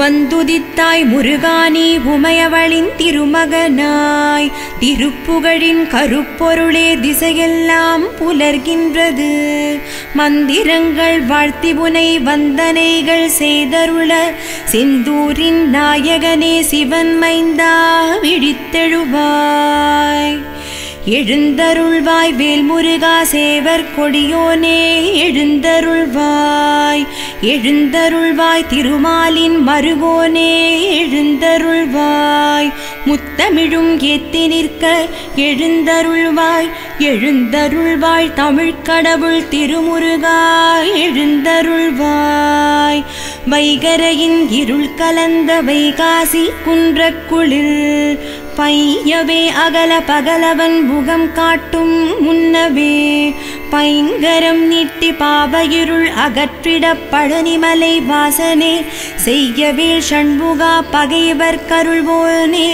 வந்துதித்தாய் முருகானி உமையவளின் திருமகனாய் திருப்புகழின் கருப்பொருளே திசையெல்லாம் புலர்கின்றது மந்திரங்கள் வாழ்த்தி புனை வந்தனைகள் செய்தருள செந்தூரின் நாயகனே சிவன் மைந்தா விழித்தெழுவாய் எழுந்தருள்வாய் வேல்முருகா சேவர் கொடியோனே எழுந்தருள்வாய் எழுந்தருள்வாய் திருமாலின் மருகோனே எழுந்தருள்வாய் முத்தமிழும் ஏத்தி நிற்க எழுந்தருள்வாய் எழுந்தருள்வாய் தமிழ்க் கடவுள் திருமுருகா எழுந்தருள்வாய் வைகரையின் இருள் கலந்த வைகாசி குன்றக்குளில் பையவே அகல பகலவன் முகம் காட்டும் முன்னவே பைங்கரம் நீட்டி பாவையிருள் அகற்றிட பழனிமலை வாசனே செய்யவே சண்முகா பகைவர் கருள்வோனே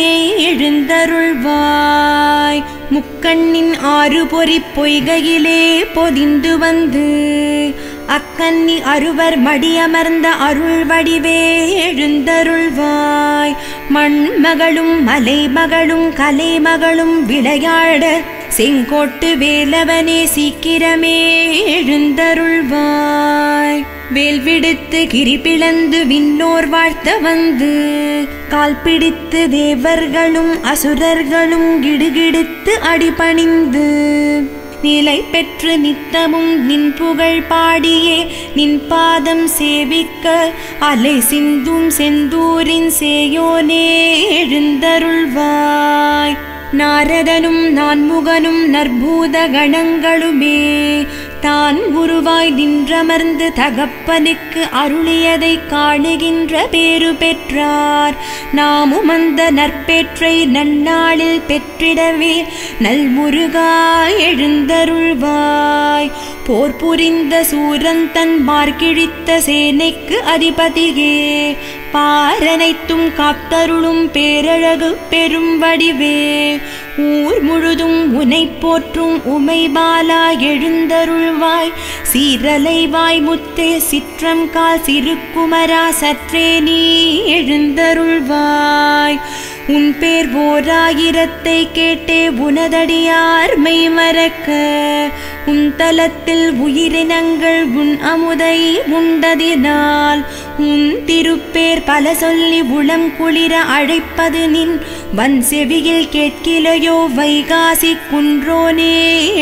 எழுந்தருள்வாய் முக்கண்ணின் ஆறு பொறி பொய்கையிலே பொதிந்து வந்து அக்கன்னி அருவர் மடியமர்ந்த அருள் வடிவே எழுந்தருள்வாய் மண்மகளும் மலைமகளும் கலைமகளும் விளையாட செங்கோட்டு வேலவனே சீக்கிரமே எழுந்தருள்வாய் வேல் விடுத்து கிரி பிளந்து விண்ணோர் வாழ்த்த வந்து கால் பிடித்து தேவர்களும் அசுரர்களும் கிடுகிடுத்து அடிபணிந்து நிலை பெற்று நித்தமும் நின் புகழ் பாடியே நின் பாதம் சேவிக்க அலை சிந்தும் செந்தூரின் சேயோனே எழுந்தருள்வாய் நாரதனும் நான்முகனும் நற்பூத கணங்களுமே தான் குருவாய் நின்றமர்ந்து தகப்பனுக்கு அருளியதை காணுகின்ற பேரு பெற்றார் நாமும் அந்த நற்பேற்றை நன்னாளில் பெற்றிடவே நல்முருகா எழுந்தருள்வாய் போர் புரிந்த சூரன் தன் மார்கிழித்த சேனைக்கு அதிபதியே பாரனைத்தும் காத்தருளும் பேரழகு பெரும் வடிவே ஊர் முழுதும் உனை போற்றும் உமைபாலா எழுந்தருள்வாய் சீரலைவாய் முத்தே சிற்றம் கால் சிறுகுமரா சற்றே நீ எழுந்தருள்வாய் உன் பேர் ஓராயிரத்தை கேட்டே உனதடியார் மெய் மறக்க உன் தலத்தில் உயிரினங்கள் உன் அமுதை உண்டதினால் உன் திருப்பேர் பல சொல்லி உளம் குளிர அழைப்பது நின் வன் செவியில் கேட்கிலையோ வைகாசி குன்றோனே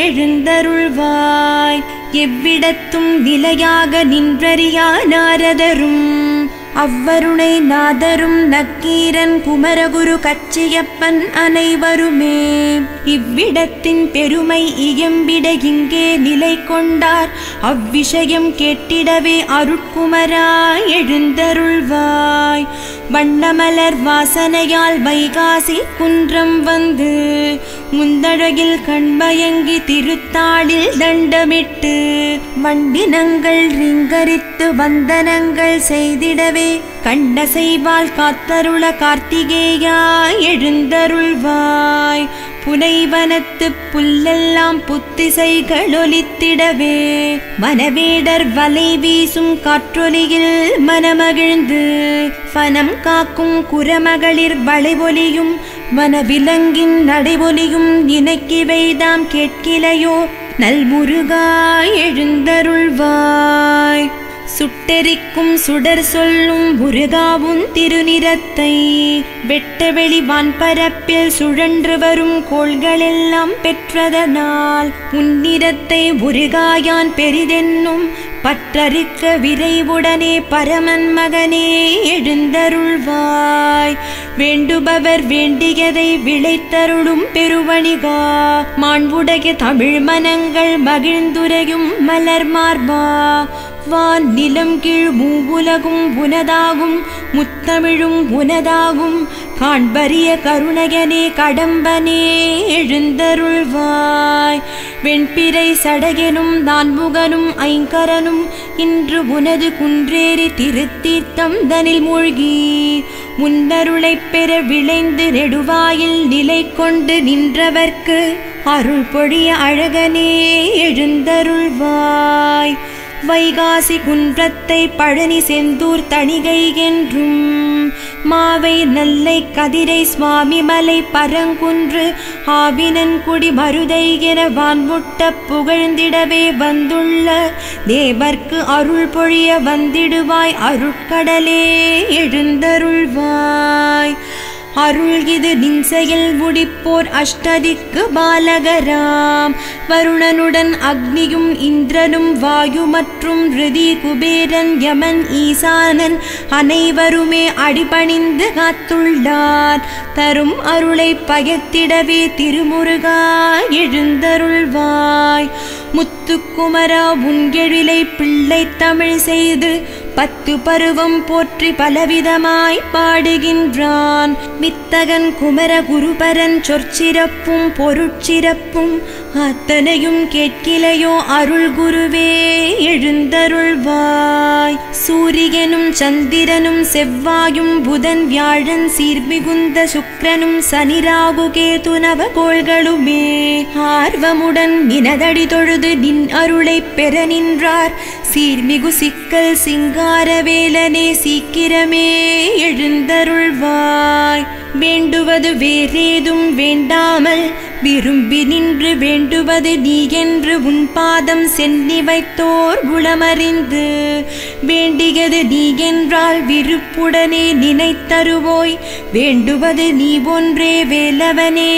எழுந்தருள்வாய் எவ்விடத்தும் நிலையாக நின்றறியா நாரதரும் அவ்வருணை நாதரும் நக்கீரன் குமரகுரு கச்சியப்பன் அனைவருமே இவ்விடத்தின் பெருமை இயம்பிட இங்கே நிலை கொண்டார் அவ்விஷயம் கேட்டிடவே அருட்குமரா எழுந்தருள்வாய் வண்ணமலர் வாசனையால் வைகாசி குன்றம் வந்து முந்தழகில் கண்மயங்கி திருத்தாளில் தண்டமிட்டு வண்டினங்கள் ரிங்கரித்து வந்தனங்கள் செய்திடவே கண்ட செய்வால் காத்தருள கார்த்திகேயா எழுந்தருள்வாய் புனைவனத்து புல்லெல்லாம் புத்திசைகள் ஒலித்திடவே மனவேடர் வலை வீசும் காற்றொலியில் மனமகிழ்ந்து வனம் காக்கும் குரமகளிர் வளைவொலியும் வனவிலங்கின் நடைவொலியும் நினைக்கிவைதாம் கேட்கிலையோ நல்முருகா எழுந்தருள்வாய் சுட்டெரிக்கும் சுடர் சொல்லும் முருகாவும் திருநிறத்தை வெட்டவெளி வான்பரப்பில் சுழன்று வரும் கோள்களெல்லாம் பெற்றதனால் உன்னிறத்தை முருகாயான் பெரிதென்னும் பற்றறுக்க விரைவுடனே பரமன் மகனே எழுந்தருள்வாய் வேண்டுபவர் வேண்டியதை விளைத்தருளும் பெருவணிகா மாண்புடைய தமிழ் மனங்கள் மகிழ்ந்துரையும் மலர் மார்பா வான் நிலம் கீழ் மூவுலகும் உனதாகும் முத்தமிழும் உனதாகும் காண்பரிய கருணையனே கடம்பனே எழுந்தருள்வாய் வெண்பிறை சடையனும் நான்முகனும் ஐங்கரனும் இன்று உனது குன்றேறி திருத்தீர்த்தம் தனில் மூழ்கி முன்னருளைப் பெற விளைந்து நெடுவாயில் நிலை கொண்டு நின்றவர்க்கு அருள் பொழிய அழகனே எழுந்தருள்வாய் வைகாசி குன்றத்தை பழனி செந்தூர் தணிகை என்றும் மாவை நல்லை கதிரை சுவாமி மலை பரங்குன்று ஆவினன்குடி மருதை என வான்முட்ட புகழ்ந்திடவே வந்துள்ள தேவர்க்கு அருள் பொழிய வந்திடுவாய் அருட்கடலே எழுந்தருள்வாய் அருள் இது நின்சையில் முடிப்போர் அஷ்டதிக்கு பாலகராம் வருணனுடன் அக்னியும் இந்திரனும் வாயு மற்றும் ரிதி குபேரன் யமன் ஈசானன் அனைவருமே அடிபணிந்து காத்துள்ளார் தரும் அருளை பயத்திடவே திருமுருகா எழுந்தருள்வாய் முத்துக்குமரா உன்கெழிலை பிள்ளை தமிழ் செய்து பத்து பருவம் போற்றி பலவிதமாய் பாடுகின்றான் வித்தகன் குமர குருபரன் சொற்சிறப்பும் பொருட்சிறப்பும் அத்தனையும் கேட்கிலையோ அருள் குருவே எழுந்தருள்வாய் சூரியனும் சந்திரனும் செவ்வாயும் புதன் வியாழன் சீர்மிகுந்த சுக்கிரனும் சனிராகு கேது நவகோள்களுமே ஆர்வமுடன் நினதடி தொழுது நின் அருளை பெற நின்றார் சீர்மிகு சிக்கல் சிங்காரவேலனே சீக்கிரமே எழுந்தருள்வாய் வேண்டுவது வேறேதும் வேண்டாமல் விரும்பி நின்று வேண்டுவது நீ என்று உன் பாதம் சென்னி வைத்தோர் குளமறிந்து வேண்டியது நீ என்றால் விருப்புடனே நினைத்தருவோய் வேண்டுவது நீ ஒன்றே வேலவனே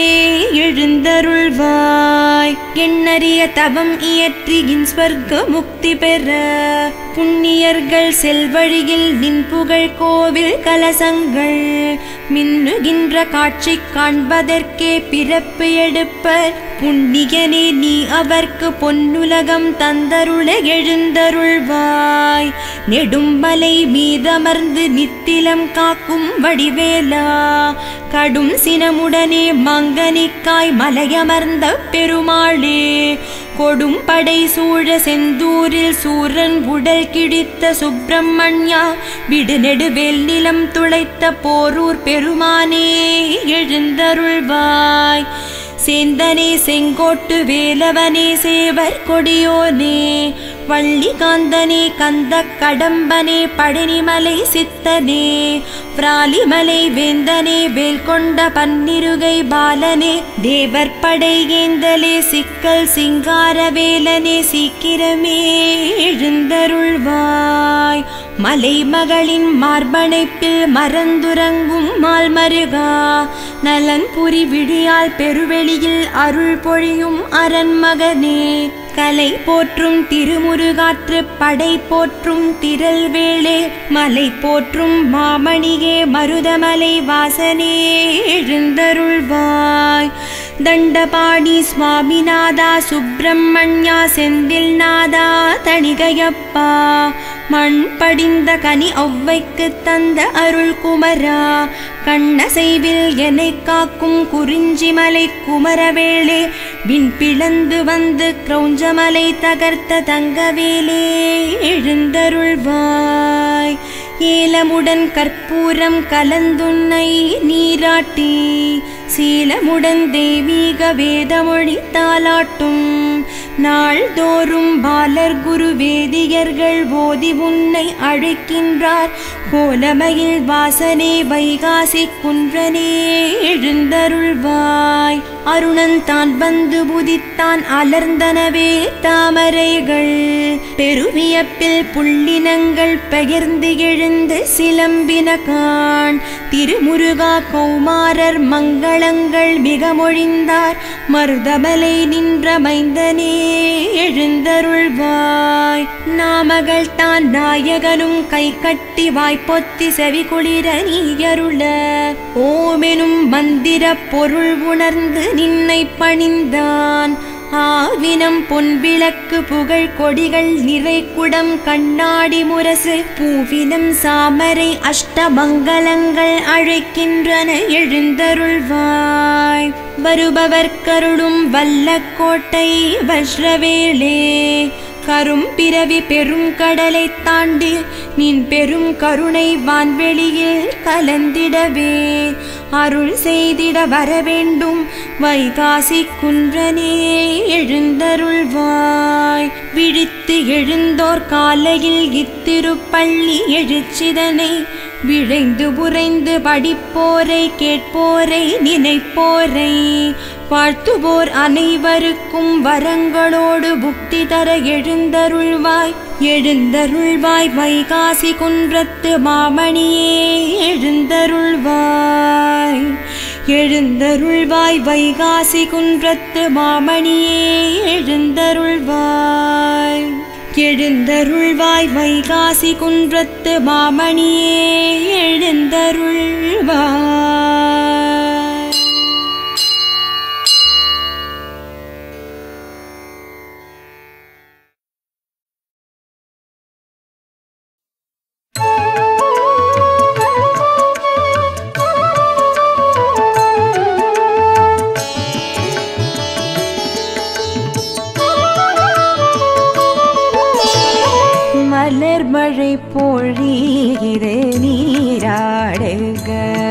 எழுந்தருள்வாய் எண்ணறிய தவம் இயற்றி இன் ஸ்வர்க்க முக்தி பெற புண்ணியர்கள் செல்வழியில் நின் புகழ் கோவில் கலசங்கள் மின்னுகின்ற காட்சி காண்பதற்கே பிறப்பு எடுப்பர் புண்ணியனே நீ அவர்க்கு பொன்னுலகம் தந்தருள எழுந்தருள்வாய் நெடும்பலை மீதமர்ந்து நித்திலம் காக்கும் வடிவேலா கடும் சினமுடனே மங்கனிக்காய் மலையமர்ந்த பெருமாளே கொடும் படை சூழ செந்தூரில் சூரன் உடல் கிழித்த சுப்பிரமணியா விடு நெடுவேல் நிலம் துளைத்த போரூர் பெருமானே எழுந்தருள்வாய் சேந்தனே செங்கோட்டு வேலவனே சேவர் கொடியோனே வள்ளி காந்தனே கந்த கடம்பனே பழனிமலை சித்தனே பிராலிமலை வேந்தனே வேல் கொண்ட பன்னிருகை பாலனே தேவர் படை ஏந்தலே சிக்கல் சிங்கார வேலனே சீக்கிரமே எழுந்தருள்வாய் மலை மகளின் மார்பனைப்பில் மறந்துறங்கும் மால்மருகா நலன் புரி விழியால் பெருவெளியில் அருள் பொழியும் அரண்மகனே கலை போற்றும் திருமுருகாற்று படை போற்றும் திரள் வேளே மலை போற்றும் மாமணியே மருதமலை வாசனே எழுந்தருள்வாய் தண்டபாணி சுவாமிநாதா சுப்பிரமணியா செந்தில் நாதா தணிகையப்பா மண் படிந்த கனி ஒவ்வைக்கு தந்த அருள் குமரா கண்ணசைவில் என்னை காக்கும் குறிஞ்சிமலை குமரவேளே விண் பிளந்து வந்து கிரௌஞ்சமலை தகர்த்த தங்கவேலே எழுந்தருள்வாய் ஏலமுடன் கற்பூரம் கலந்துன்னை நீராட்டி சீலமுடன் தெய்வீக வேதமொழி தாலாட்டும் நாள்தோறும் பாலர் குரு வேதியர்கள் ஓதி உன்னை அழைக்கின்றார் கோலமையில் வாசனே வைகாசி குன்றனே எழுந்தருள்வாய் அருணன் தான் வந்து புதித்தான் அலர்ந்தனவே தாமரைகள் பெருவியப்பில் புள்ளினங்கள் பெயர்ந்து எழுந்து சிலம்பின காண் திருமுருகா கௌமாரர் மங்களங்கள் மிக மொழிந்தார் மருதமலை நின்ற மைந்தனே எழுந்தருள்வாய் நாமகள் தான் நாயகனும் கை கட்டி வாய்ப்பொத்தி செவி குளிர நீயருள ஓமெனும் மந்திர பொருள் உணர்ந்து நின்னை பணிந்தான் ஆவினம் பொன்விளக்கு புகழ் கொடிகள் நிறை குடம் கண்ணாடி முரசு பூவினம் சாமரை அஷ்டமங்கலங்கள் அழைக்கின்றன எழுந்தருள்வாய் வருபவர் கருளும் வல்ல கோட்டை வஜ்ரவேளே கரும் பிறவி பெரும் கடலை தாண்டி நின் பெரும் கருணை வான்வெளியில் கலந்திடவே அருள் செய்திட வரவேண்டும் வைகாசி குன்றனே எழுந்தருள்வாய் விழித்து எழுந்தோர் காலையில் இத்திருப்பள்ளி எழுச்சிதனை விழைந்து உறைந்து படிப்போரை கேட்போரை நினைப்போரை வாழ்த்துவோர் அனைவருக்கும் வரங்களோடு புக்தி தர எழுந்தருள்வாய் எழுந்தருள்வாய் வைகாசி குன்றத்து மாமணியே எழுந்தருள்வாய் எழுந்தருள்வாய் வைகாசி குன்றத்து மாமணியே எழுந்தருள்வாய் எழுந்தருள்வாய் வைகாசி குன்றத்து மாமணியே எழுந்தருள்வாய் மலர் மழை பொழிகிற நீராடுக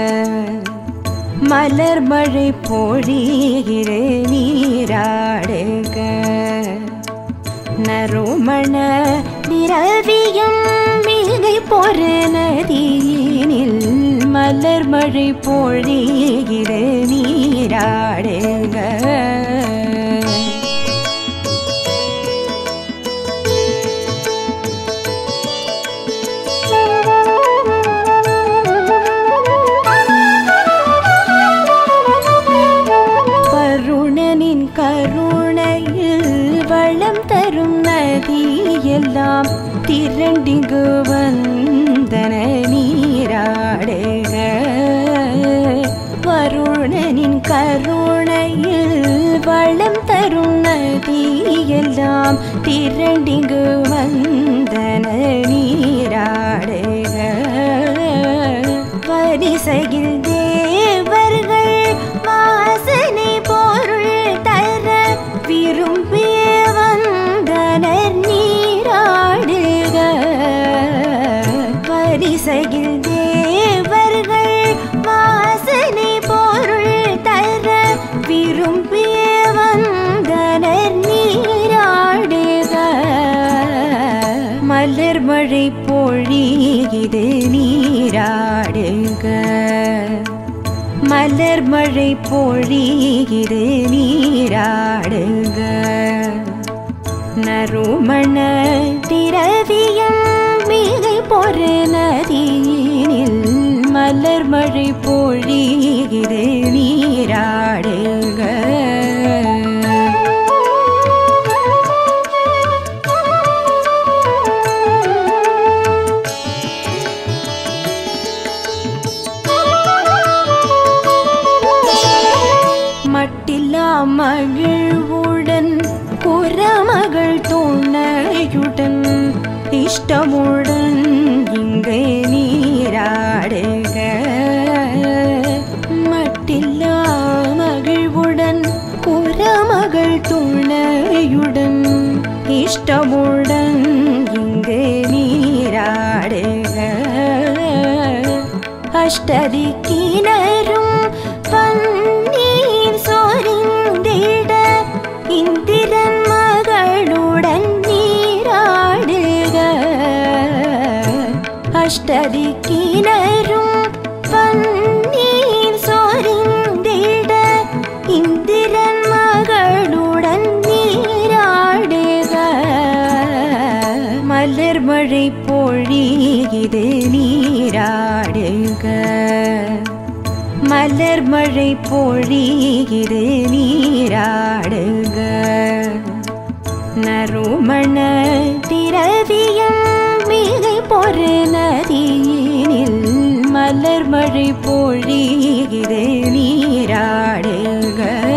மலர் மழை பொழிகிற நீராடுக நறுமண நிரவியும் மிகை பொறு நதியினில் மலர் மழை பொழிகிற நீராடுக கருணனின் கருணையில் வளம் தரும் நதியெல்லாம் திரண்டிங்கு வந்தன நீராடுக வருணனின் கருணையில் வளம் தரும் நதியெல்லாம் திரண்டிங்கு வந்தன நீராடுக வரிசையில் தேவர்கள் வாசனை பொருள் தர விரும்பிய வந்தனர் நீராடுக வரிசையில் தேவர்கள் வாசனை பொருள் தர விரும்பிய வந்தனர் நீராடுக மலர் மழை பொழிகிது நீராடுக மலர் மழை பொழிகிது நீராடுக நறுமண திரவியம் மிகை பொறு நதியினில் மலர் மழை பொழிகிது நீராடுக மட்டில்லா மகிழ்வுடன் குரமகள் துணையுடன் இஷ்டமுடன் இங்கே நீராடுக மட்டில்லா மகிழ்வுடன் குரமகள் துணையுடன் இஷ்டமுடன் இங்கே நீராடுக அஷ்டதிக்கினரும் பன்னீர் சோரிந்திட இந்திரன் மகளுடன் நீராடுக அஷ்டதிக்கினரும் பன்னீர் சோரிந்திட இந்திரன் மகளுடன் நீராடுக மலர் மழை பொழிகிது நீராடுக மலர் மழை பொழிகிது நீராடுக நறுமண திரவியம் மிகை பொறு நதியினில் மலர் மழை பொழிகிது நீராடுக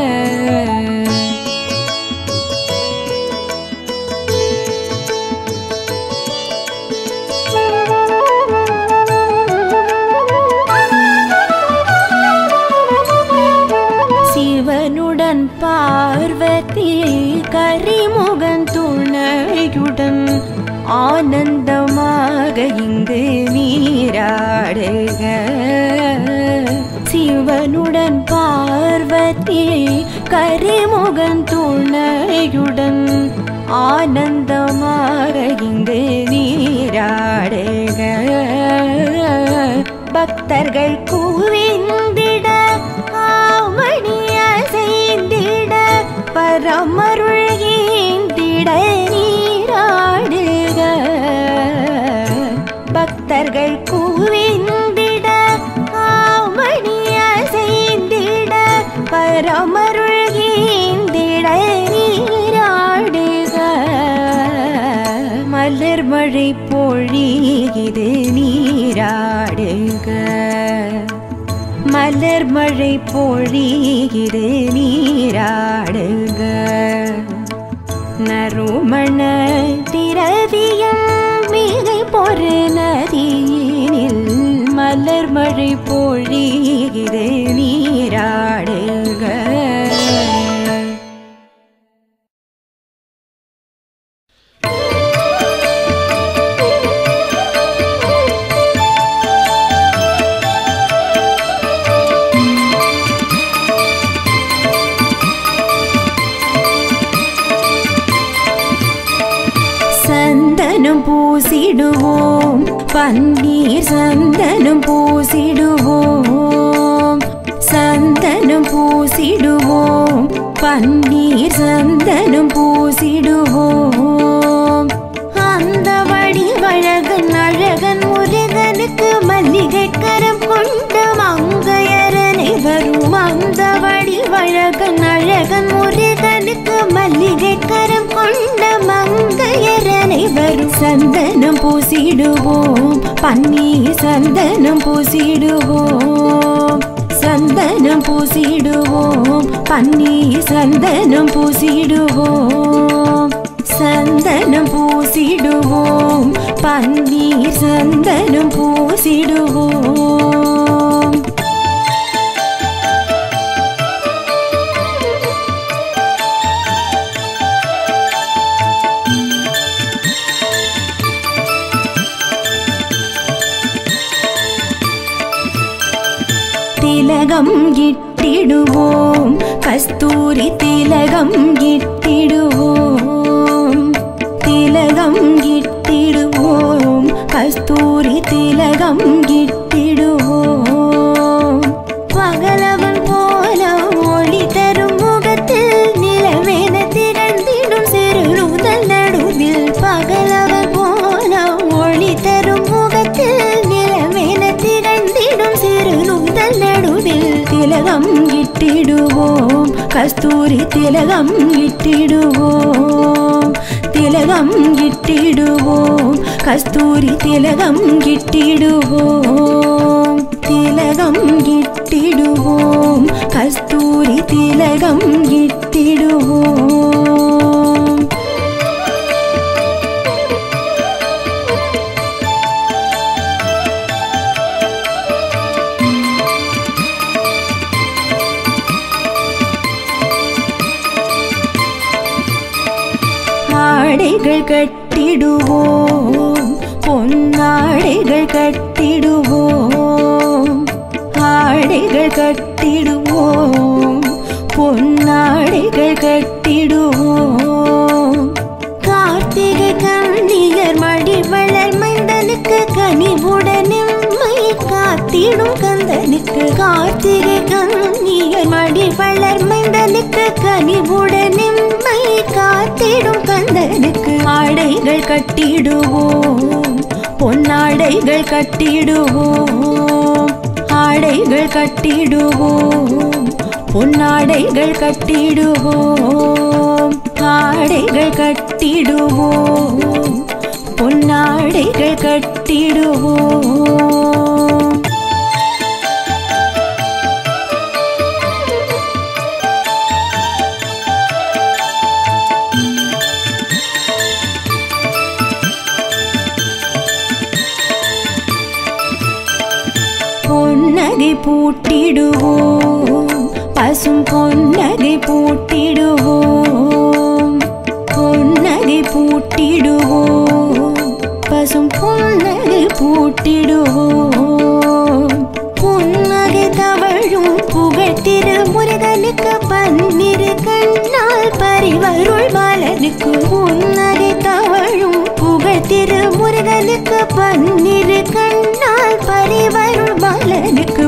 சிவனுடன் பார்வதி கரிமுகன் துணையுடன் ஆனந்தமாக இங்கு நீராடுக சிவனுடன் பார்வதி கரிமுகன் துணையுடன் ஆனந்தமாக இங்கு நீராடுக பக்தர்கள் கூவிந்திட ஆமணி அசைந்திட பரமருள் ஈந்திட நீராடுக பக்தர்கள் கூவிந்திட ஆமணி அசைந்திட பரமருள் ஈந்திட நீராடுக மலர் மழை பொழியுது நீராடுக மலர் மழை பொழியுது நீராடுக நறுமண திரவியம் மிகை பொறு நதியினில் மலர் மழை பொழியுது நீராடுக சந்தனம் பூசிடுவோம் பன்னீர் சந்தனம் பூசிடுவோம் சந்தனம் பூசிடுவோம் பன்னீர் சந்தனம் பூசிடுவோம் அந்த வடிவழகன் அழகன் முருகனுக்கு மல்லிகை கரம் கொண்ட மங்கையரனை வரும் அந்த வடிவழகன் அழகன் முருகனுக்கு மல்லிகை கரம் கொண்ட மங்கையரனை வரும் சந்தனம் பூசிடுவோம் பன்னீர் சந்தனம் பூசிடுவோம் சந்தனம் பூசிடுவோம் பன்னீர் சந்தனம் பூசிடுவோம் சந்தனம் பூசிடுவோம் பன்னீர் சந்தனம் பூசிடுவோம் திலகம் இட்டிடுவோம் கஸ்தூரி திலகம் இட்டிடுவோம் திலகம் இட்டிடுவோம் கஸ்தூரி திலகம் இட்டிடுவோம் பகலவன் போல ஒளி தரும் முகத்தில் நிலவேன திகழ்ந்திடும் சிறுநூதல் நடுவில் பகலவன் போல ஒளி தரும் முகத்தில் நிலவேன திகழ்ந்திடும் சிறுநூதல் நடுவில் திலகம் இட்டிடுவோம் கஸ்தூரி திலகம் இட்டிடுவோம் திலகம் இட்டிடுவோம் கஸ்தூரி திலகம் இட்டிடுவோம் திலகம் இட்டிடுவோம் கஸ்தூரி திலகம் இட்டிடுவோம் ஆடைகள் கட்டிடுவோம் பொன்னாடைகள் கட்டிடுவோம் ஆடைகள் கட்டிடுவோம் பொன்னாடைகள் கட்டிடுவோம் கார்த்திகை கண்ணியர் மடி வளர் மைந்தனுக்கு கனிவுடன் எம்மை காத்திடும் கந்தனுக்கு கார்த்திகை கண்ணியர் மடி வளர் மைந்தனுக்கு கனிவுடன் எம்மை காத்திடும் கந்தனுக்கு ஆடைகள் கட்டிடுவோம் பொன்னாடைகள் கட்டிடுவோம் ஆடைகள் கட்டிடுவோம் பொன்னாடைகள் கட்டிடுவோம் ஆடைகள் கட்டிடுவோம் பொன்னாடைகள் கட்டிடுவோம் பொன்னகை பூட்டிடுவோம் பசும் பொன்னகை பூட்டிடுவோம் பொன்னகை பூட்டிடுவோம் பசும் பொன்னகை பூட்டிடுவோம் புன்னகை தவழும் புகழ் திருமுருகனுக்கு பன்னிரு கண்ணால் பரிவருள் பாலனுக்கு புன்னகை தவழும் புகழ் திருமுருகனுக்கு பன்னிரு கண்ணால் பரிவருள் பாலனுக்கு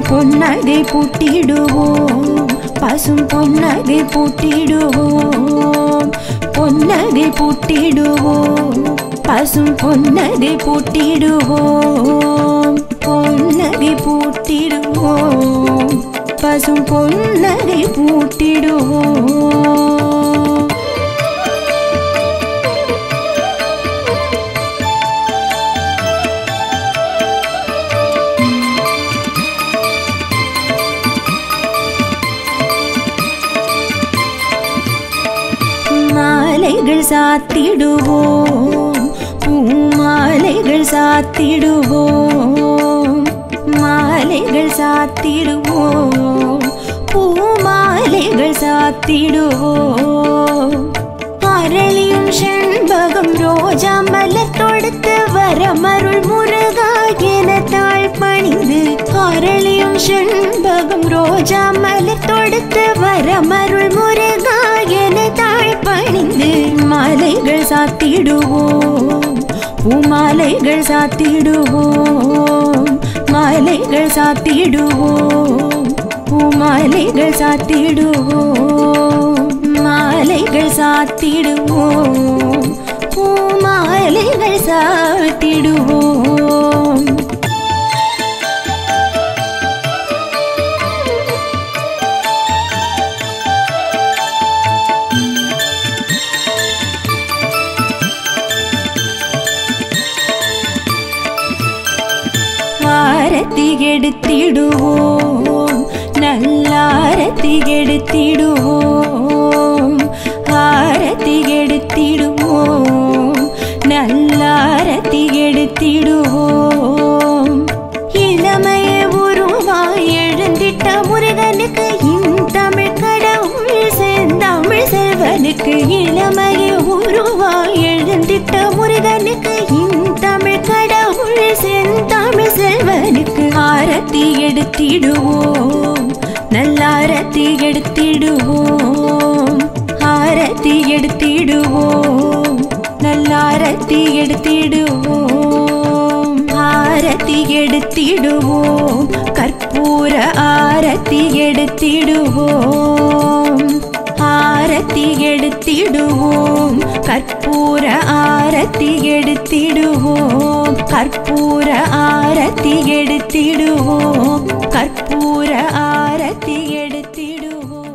பொன்னகை பூட்டிடுவோம் பசும் பொன்னகை பூட்டிடுவோம் பொன்னகை பூட்டிடுவோம் பசும் பொன்னகை பூட்டிடுவோம் பொன்னகை பூட்டிடுவோம் பசும் பொன்னகை பூட்டிடுவோம் மாலைகள் சாத்திடுவோம் பூமாலைகள் சாத்திடுவோம் மாலைகள் சாத்திடுவோம் பூமாலைகள் சாத்திடுவோம் அரளியும் செண்பகம் ரோஜா மலர் தொடுத்து வரமருள் முருகா என தாழ் பணிந்து அரளியும் செண்பகம் ரோஜா மலர் தொடுத்து வரமருள் முருகா என தாழ் பணிந்து மாலைகள் சாத்திடுவோம் பூமாலைகள் சாத்திடுவோம் மாலைகள் சாத்திடுவோம் பூமாலைகள் சாத்திடுவோம் மாலைகள் சாத்திடுவோம் பூமாலைகள் சாத்திடுவோம் ஆரத்தி எடுத்திடுவோம் நல்லாரத்தி எடுத்திடுவோம் ஆரத்தி எடுத்திடுவோம் நல்லாரத்தி எடுத்திடுவோம் இளமைய உருவாய் எழுந்திட்ட முருகனுக்கு இந்தமிழ் கடவுள் செந்தமிழ் செல்வனுக்கு இளமைய உருவாய் எழுந்திட்ட முருகனுக்கு இந்தமிழ் கடவுள் செந்தமிழ் செல்வனுக்கு ஆரத்தி எடுத்திடுவோம் நல்லாரத்தி எடுத்திடுவோம் ஆரத்தி எடுத்திடுவோம் நல்லாரத்தி எடுத்திடுவோம் ஆரத்தி எடுத்திடுவோம் கற்பூர ஆரத்தி எடுத்திடுவோம் ஆரத்தி எடுத்திடுவோம் கற்பூர ஆரத்தி எடுத்திடுவோம் கற்பூர ஆரத்தி எடுத்திடுவோம் கற்பூர ஆரத்தி எடுத்திடுவோம்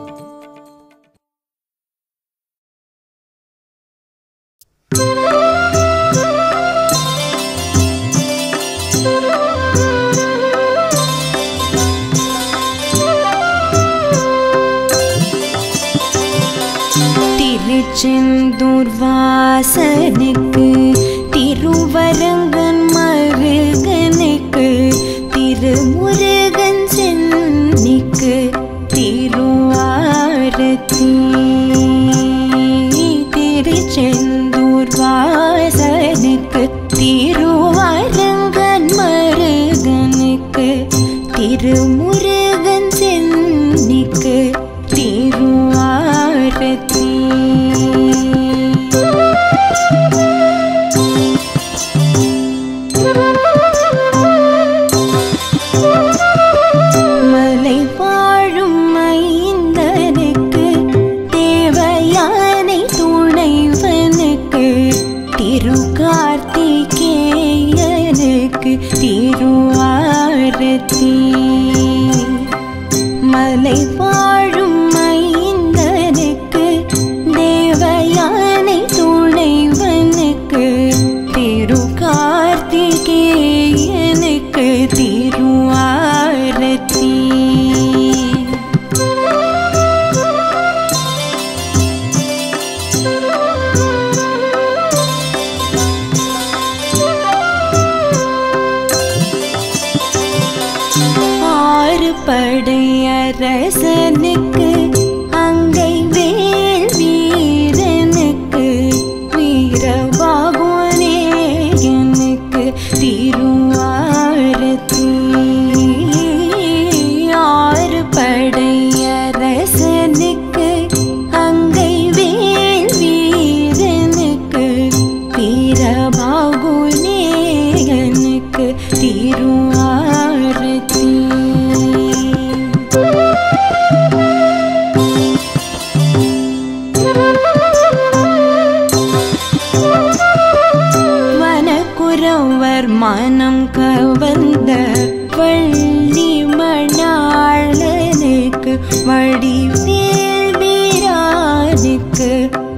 திருச்செந்தூர் வாசனுக்கு திருவரங்கன் மருகனுக்கு திருமுருகன் சென்னிக்கு திருவாரத்தி திருச்செந்தூர் வாசனுக்கு திருவரங்கன் மருகனுக்கு திருமுருகன் சென்னிக்கு திருவாரத்தி மலை வாழும் மைந்தனுக்கு வடிவேல் வீரானுக்கு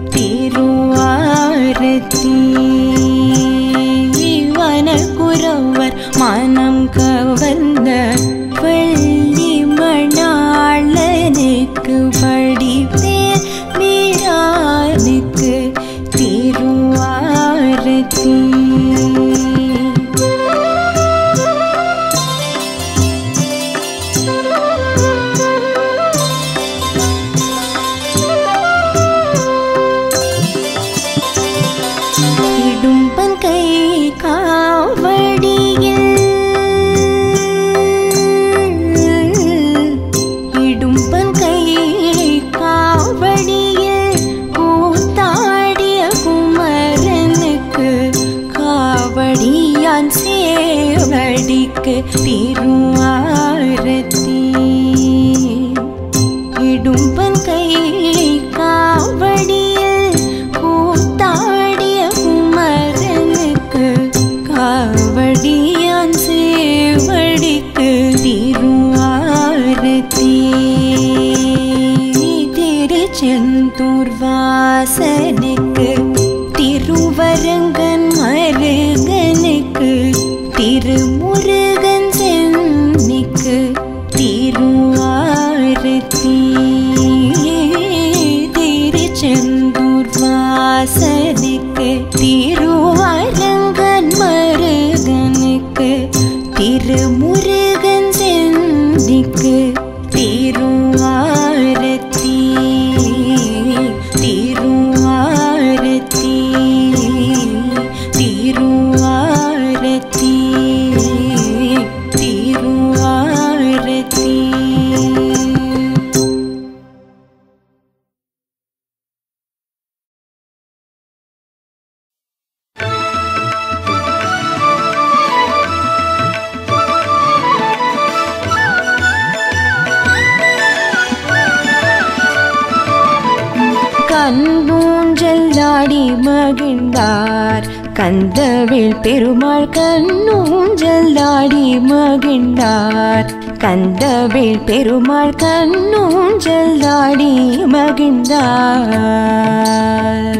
திருவாரத்தி வனக்குறவர் மனம் கவர்ந்த வெள்ளி மணாளனுக்கு வடிவேல் வீரானுக்கு திருவாரத்தி இடும்பன் கை காவடியில் இடும்பன் கை காவடியில் கூத்தாடிய குமரனுக்கு காவடியான் சேவடிக்கு திருவாரத்தி இடும்பன் கை காவடியில் கூத்தாடிய குமரனுக்கு காவடியான் சேவடிக்கு திருவாரத்தி திருச்செந்தூர் வாசனுக்கு திருவரங்கன் மருகனுக்கு திருமுருகன் சென்னிக்கு திருவாரத்தி திருச்செந்தூர் வாசனுக்கு திருவரங்கன் மருகனுக்கு திருமுருகன் சென்னிக்கு திருவாரத்தி திருவாரத்தி திருவாரத்தி திருவாரத்தி கண்ணூஞ்சல்லாடி மகிழ்ந்தார் கந்தவேல் பெருமாள் கண்ணூஞ்சல்லாடி மகிழ்ந்தார் கந்தவேல் பெருமாள் கண்ணூஞ்சல்லாடி மகிழ்ந்தார்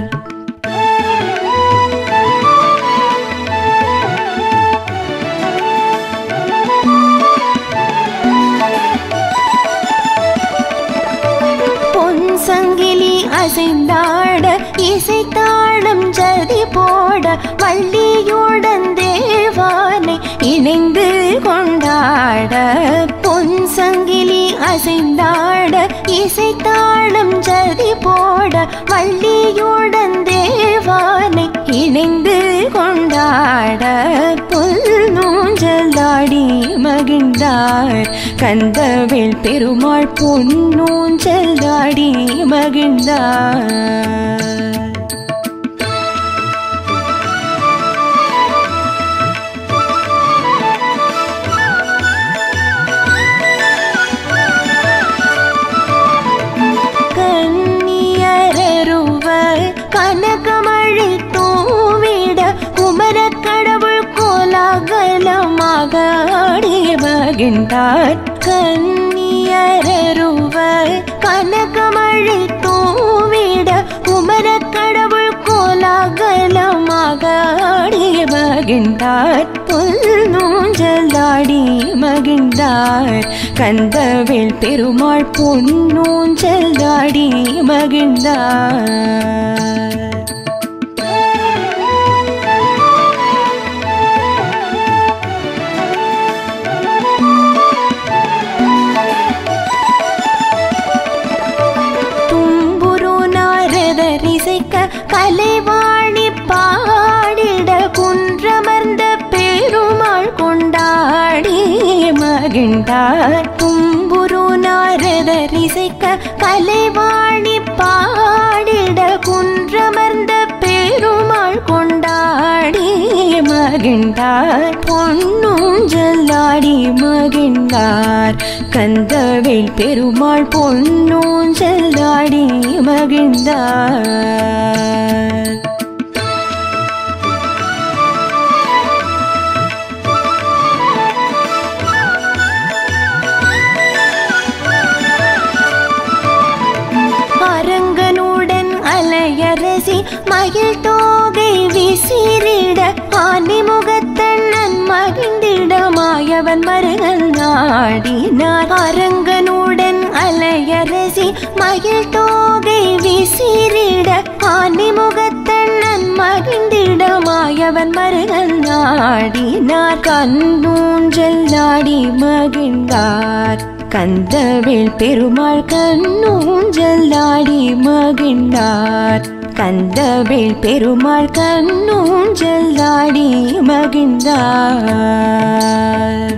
பொன் சங்கிலி அசைந்தாட இசைத்தாளம் ஜதி போட வள்ளியுடன் தேவானை இணைந்து கொண்டாட பொன் சங்கிலி அசைந்தாட இசைத்தாளம் ஜதி போட வள்ளியுடன் தேவானை இணைந்து கொண்டாட புல் நூஞ்சலாடி மகிழ்ந்தார் கந்தவேல் பெருமாள் பொன்னூஞ்சலாடி மகிழ்ந்தார் கன்னியரருவர் கனகமழை தூவிட குமரக் கடவுள் கோலாகலமாக ஆடிய மகிழ்ந்தார் கன்னியரருவர் கனகமழை தூவிட குமரக் கடவுள் கோலாகலமாக ஆடிய மகிழ்ந்தார் புல் நூஞ்சலாடி மகிழ்ந்தார் கந்தவேல் பெருமாள் பொன்னூஞ்சலாடி மகிழ்ந்தார் தும்புரு நாரதரிசைக்க கலைவாணி பாடிட குன்றமர்ந்த பெருமாள் கொண்டாடி மகிழ்ந்தார் தும்புரு நாரதரிசைக்க கலைவாணி பாடிட குன்றமர்ந்த பெருமாள் கொண்டாடி மகிழ்ந்தார் பொன்னூஞ்சலாடி மகிழ்ந்தார் கந்தவேல் பெருமாள் பொன்னூஞ்சலாடி மகிழ்ந்தார் நாடினார் அரங்கனுடன் அலையரசி மயில் தோகை விசிறிட ஆனி முகத்தண்ணன் மகிழ்ந்திட மாயவன் மருகன் நாடினார் கண்ணூஞ்சல் நாடி மகிழ்ந்தார் கந்தவேல் பெருமாள் கண்ணூஞ்சல் நாடி மகிழ்ந்தார் கந்தவேல் பெருமாள் கண்ணூஞ்சல் நாடி மகிழ்ந்தார்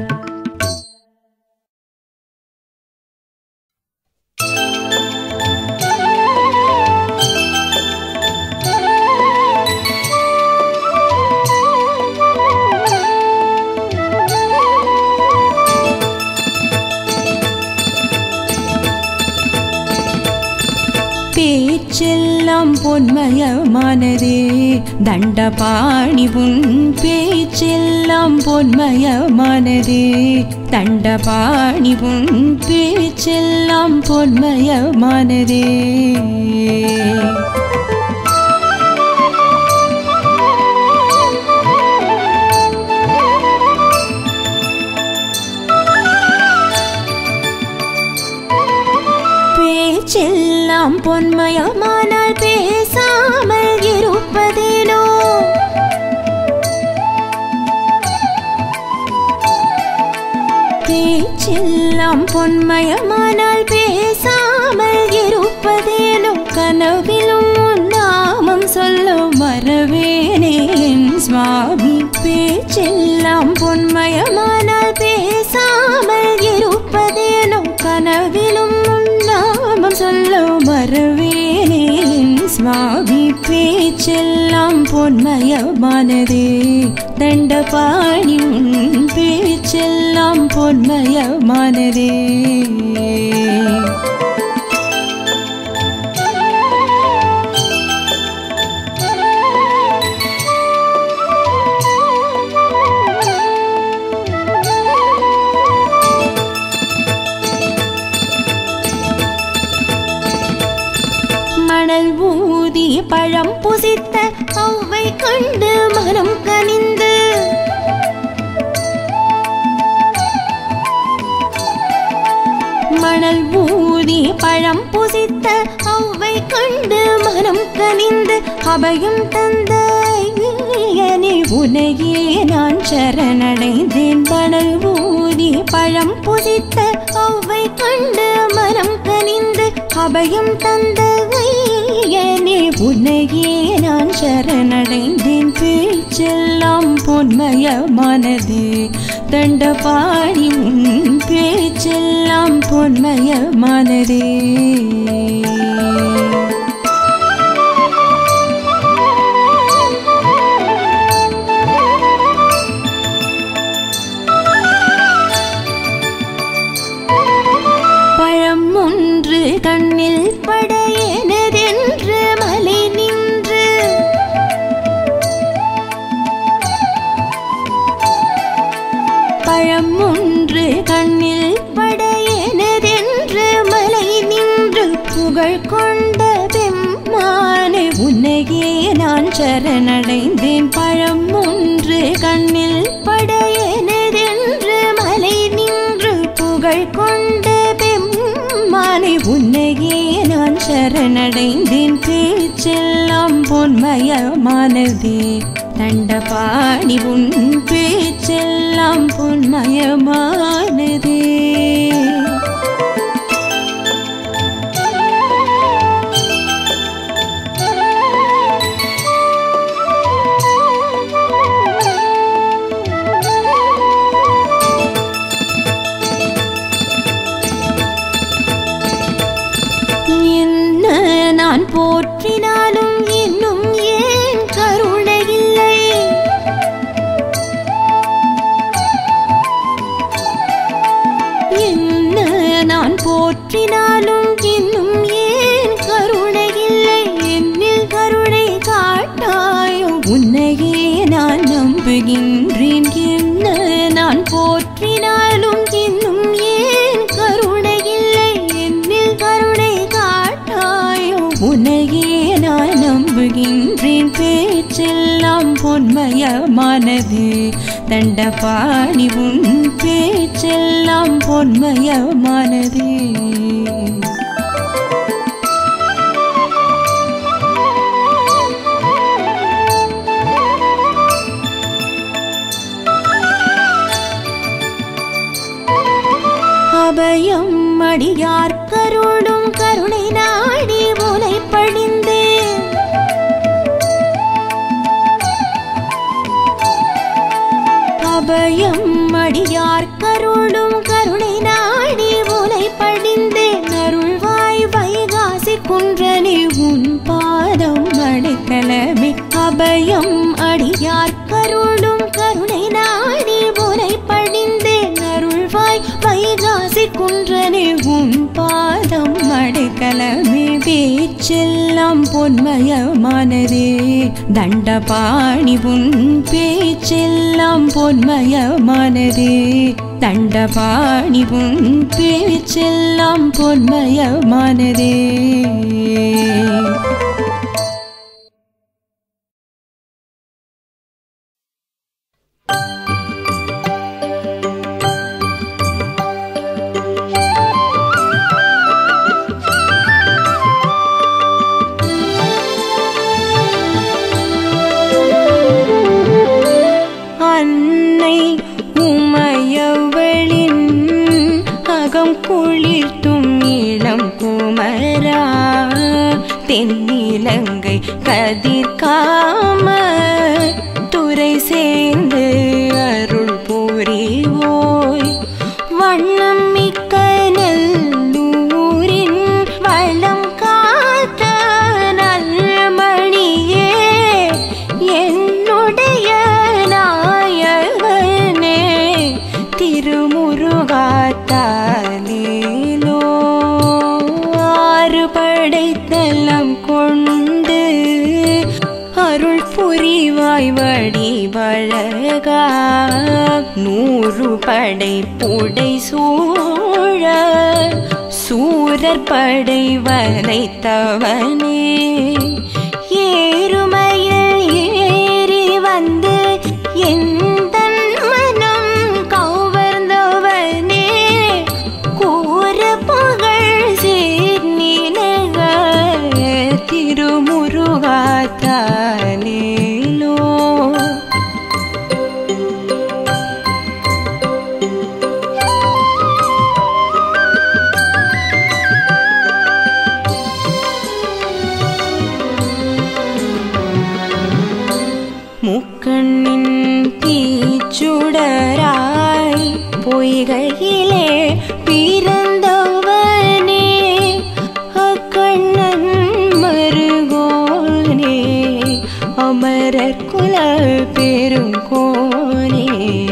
பேச்செல்லாம் பொன்மயமானதே தண்டபாணி உன் பேச்செல்லாம் பொன்மயமானதே தண்டபாணி உன் பேச்செல்லாம் பொன்மயமானதே பேச்செல்லாம் பொன்மயமானால் பேசாமல் இருப்பதேனோ பேச்செல்லாம் பொன்மயமானால் பேசாமல் இருப்பதேனோ கனவிலும் உன் நாமம் சொல்ல மறவேனே என் சுவாமி பேச்செல்லாம் பொன்மயமானால் பேசாமல் இருப்பதேனோ கனவிலும் உன் நாமம் சொல்ல மறவேனே என் சுவாமி பேச்செல்லாம் பொன்மயமானதே தண்டபாணி உன் பேச்செல்லாம் பொன்மயமானதே மணல் ஊதி பழம் புசித்த அவ்வை கண்டு மனம் கனிந்து மணல் ஊதி பழம் புசித்த அவ்வை கண்டு மனம் கனிந்து அபயம் தந்த ஐயனே உனையே நான் சரணடைந்தேன் மணல் ஊதி பழம் புசித்த அவ்வை கண்டு மனம் கனிந்து அபயம் தந்த ஐயனே உனையே நான் சரணடைந்தேன் பேச்செல்லாம் பொன்மயமானது தண்டபாணி உன் பேச்செல்லாம் பொன்மயமானதே பழம் ஒன்று கண்ணில் பட எனதென்று மலை நின்று பழம் ஒன்று கண்ணில் பட எனதென்று மலை நின்று புகழ் கொண்ட பெம்மானே உன்னையே நான் சரணடைந்தேன் பழம் ஒன்று கண்ணில் பட எனதென்று மலை நின்று புகழ் கொண்ட பெம்மானே உன்னையே நான் சரணடைந்தேன் பேச்செல்லாம் பொன்மயமானதே தண்டபாணி உன் பேச்செல்லாம் பொன்மயமானதே என்ன நான் போற்றினாலும் இன்னும் ஏன் கருணை இல்லை என்ன நான் போற்றினாலும் இன்னும் ஏன் கருணை இல்லை என்னில் கருணை காட்டாயோ உன்னையே நான் நம்புகின்றேன் என்ன நான் போற்றினாலும் இன்னும் ஏன் கருணை இல்லை என்னில் கருணை காட்டாயோ உன்னையே நான் நம்புகின்றேன் பேச்செல்லாம் பொன்மயமானது தண்டபாணி உன் பேச்செல்லாம் பொன்மயமானதே அபயம் அடியார் கருளும் கருணை நாடி உனை பணிந்தேன் அபயம் அடியார் கருளும் கருணை நாடி உனை பணிந்தேன் அருள்வாய் வைகாசி குன்றனே உன் பாதம் அடைக்கலமே அபயம் அடியார் கருளும் கருணை நாடி உனை பணிந்தேன் அருள்வாய் வைகாசி குன்றனே உன் பாதம் அடைக்கலமே பேச்செல்லாம் பொன்மயமானதே தண்டபாணி உன் பேச்செல்லாம் பொன்மயமானதே தண்டபாணி உன் பேச்செல்லாம் பொன்மயமானதே அன்னை உமையவளின் அகம் குளிர்த்தும் இளம் குமரா தென்னிலங்கை கதிர்காம துறை சேர்ந்து அருள் புரிவோய் வண்ணம் மிக்க நல்லூரின் வளம் காத்த நல்மணியே என்னுடைய நாயகனே திருமுருகாத்தாலேலோ ஆறு படைத்தலம் கொண்டு அருள் புரிவாய் வடிவழகா நூறு படை புடை சூழ சூரர் படை வலைத்தவனே ஏறுமையில் ஏறி வந்து எந்த மனம் கவர்ந்தவனே கூற புகழ் சீர்நிலக திருமுருகாத்தாலேலோ முக்கண்ணின் தீச்சுடராய் பொய்கையிலே பிறந்தவனே அக்கண்ணன் மருகோனே அமரர் குல பெருங்கோனே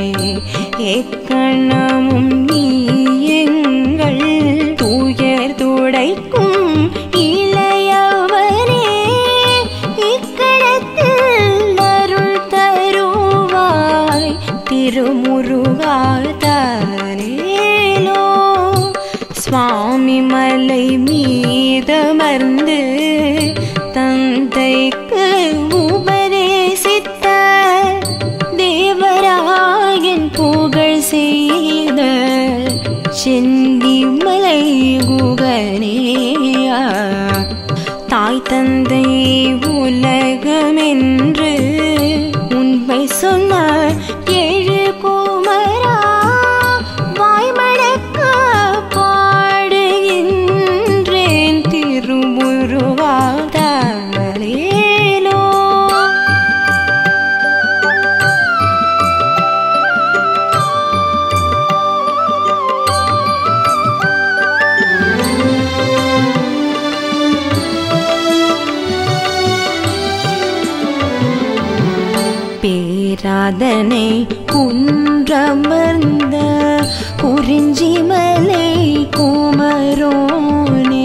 எக்கண்ணமும் நீ எங்கள் துயர் துடைக்கும் இளையவனே இக்கடத்தில் அருள் தருவாய் திருமுருகாதாரேலோ சுவாமி மலை மீதமர்ந்து தந்தைக்கு உபதேசித்த தேவராயன் புகழ் செய்த செந்தி மலை குகனேயா தாய் தந்தை உலகமென்று உண்மை சொன்னார் ஏழு குமரா வாய்மடக்க பாடுகின்றேன் திருமுருகாதாரேலோ பேராதனை குன்றமர்ந்த குறிஞ்சிமலை குமரோனே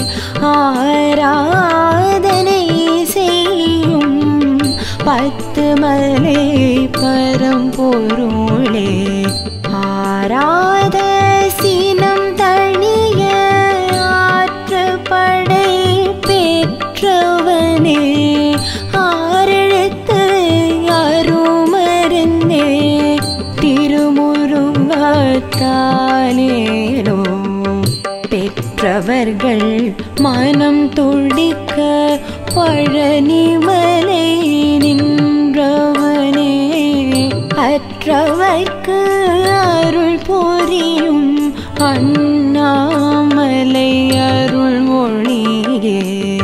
ஆராதனை செய்யும் பத்து மலை பரம்பொருளே ஆராத சினம் தணிய ஆற்றுப்படை பெற்றவனே ஆரெழுத்து அருமருந்தே மனம் துடிக்க பழனிமலை நின்றவனே அற்றவர்க்கு அருள் புரியும் அண்ணாமலை அருள் மொழியே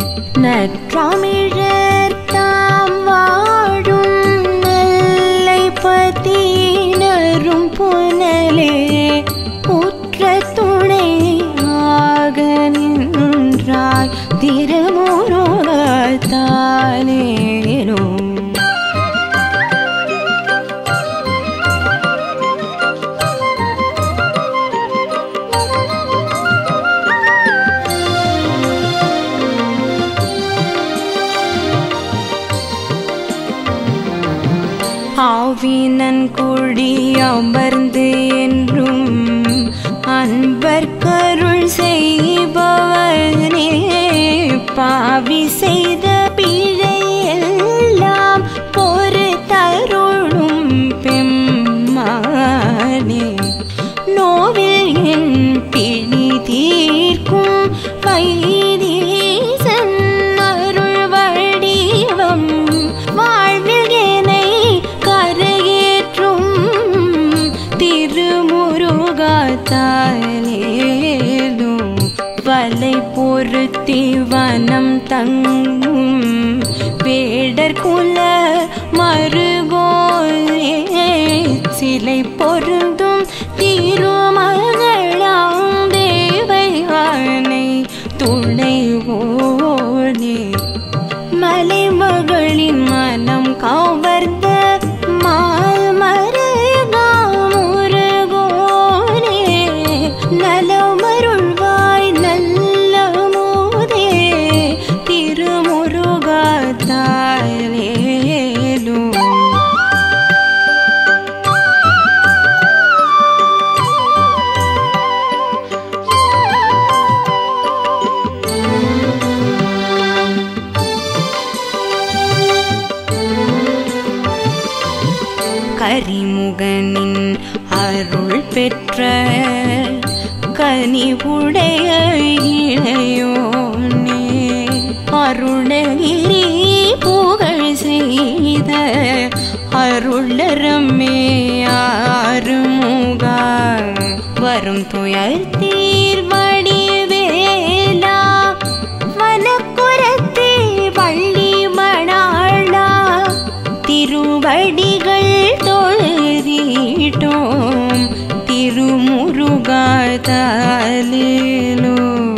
நற்றமிழர் தாம் வாழும் நல்லை பத்தினரும் புனலே உற்ற துணை ஆக நின்றாய் திருமுருகத்தாலேனும் ஆவினன் குடி அமர்ந்து என்றும் அன்பர் கருள் செய்பவனே பாவி செய்த பிழையெல்லாம் பொறு தருளும் பெம்மானே நோவில் என் பிணி தீர்க்கும் வைதீசன் அருள் வடிவம் வாழ்வில் என்னை கரையேற்றும் திருமுருகாத்தாலேலும் வலை பொருத்தி வனம் தங்கும் வேடர் குல மறுகோலே சிலை பொருந்தும் திருமகளாம் தேவையானை துணைவோனே மலைமகளின் மனம் கவர்ந்த மாமருகாமுருகோனே நலமருள்வாய் நல்ல மோதே திருமுருகாத்தாலேலும் கரிமுகனின் அருள் பெற்ற கனிவுடைய இளையோனே அருணகிரி புகழ் செய்த அருளரமே ஆறுமுகா வரும் துயர் தீர் வடிவேலா வனக்குரத்தே வள்ளி மணாளா திருவடிகள் தொழுதீட்டோம் திருமுருகாதாலேலோ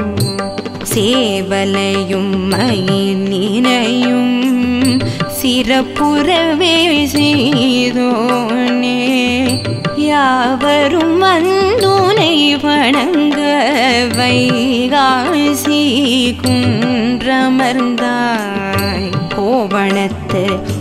சேவலையும் மயிலினையும் சிறப்புறவே செய்தோனே யாவரும் வந்துனை வணங்க வைகாசி குன்றமர்ந்தாய் கோவணத்து